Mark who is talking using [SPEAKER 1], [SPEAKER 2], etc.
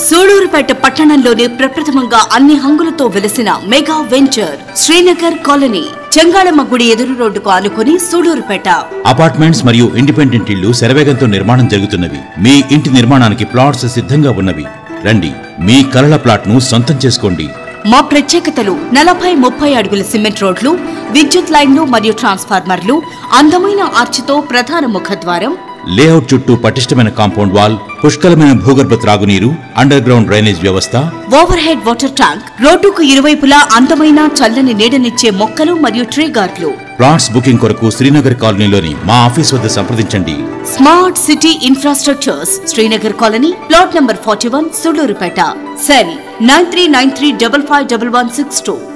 [SPEAKER 1] సూళూరుపేట పట్టణంలోనే ప్రప్రథమంగా అన్ని హంగులతో వెలిసిన mega venture Srinagar colony Chengalamma గుడి ఎదురు రోడ్డుకు ఆనుకుని సూళూరుపేట
[SPEAKER 2] అపార్ట్మెంట్స్ మరియు ఇండిపెండెంట్ ఇళ్లు శరవేగంతో నిర్మాణం జరుగుతున్నవి మీ ఇంటి నిర్మాణానికి ప్లాట్స్ సిద్ధంగా ఉన్నవి రండి మీ కలల ప్లాట్ ను సొంతం చేసుకోండి
[SPEAKER 1] మా ప్రత్యేకతలు నలభై ముప్పై అడుగుల సిమెంట్ రోడ్లు విద్యుత్ లైన్లు మరియు ట్రాన్స్ఫార్మర్లు అందమైన ఆర్చితో ప్రధాన ముఖద్వారం
[SPEAKER 2] లేఅవుట్ చుట్టూ పటిష్టమైన కాంపౌండ్ వాల్ పుష్కలమైన భూగర్భ త్రాగునీరు అండర్ గ్రౌండ్ డ్రైనేజ్ వ్యవస్థ
[SPEAKER 1] ఓవర్ హెడ్ వాటర్ ట్యాంక్ రోడ్డుకు ఇరువైపులా అందమైన చల్లని నీడనిచ్చే మొక్కలు మరియు ట్రీ గార్డ్లు
[SPEAKER 2] ప్లాట్స్ బుకింగ్ కొరకు శ్రీనగర్ కాలనీలోని మా ఆఫీస్ వద్ద సంప్రదించండి
[SPEAKER 1] smart city infrastructures Srinagar colony plot number forty one Sullurpeta cell nine three nine three double five double one six two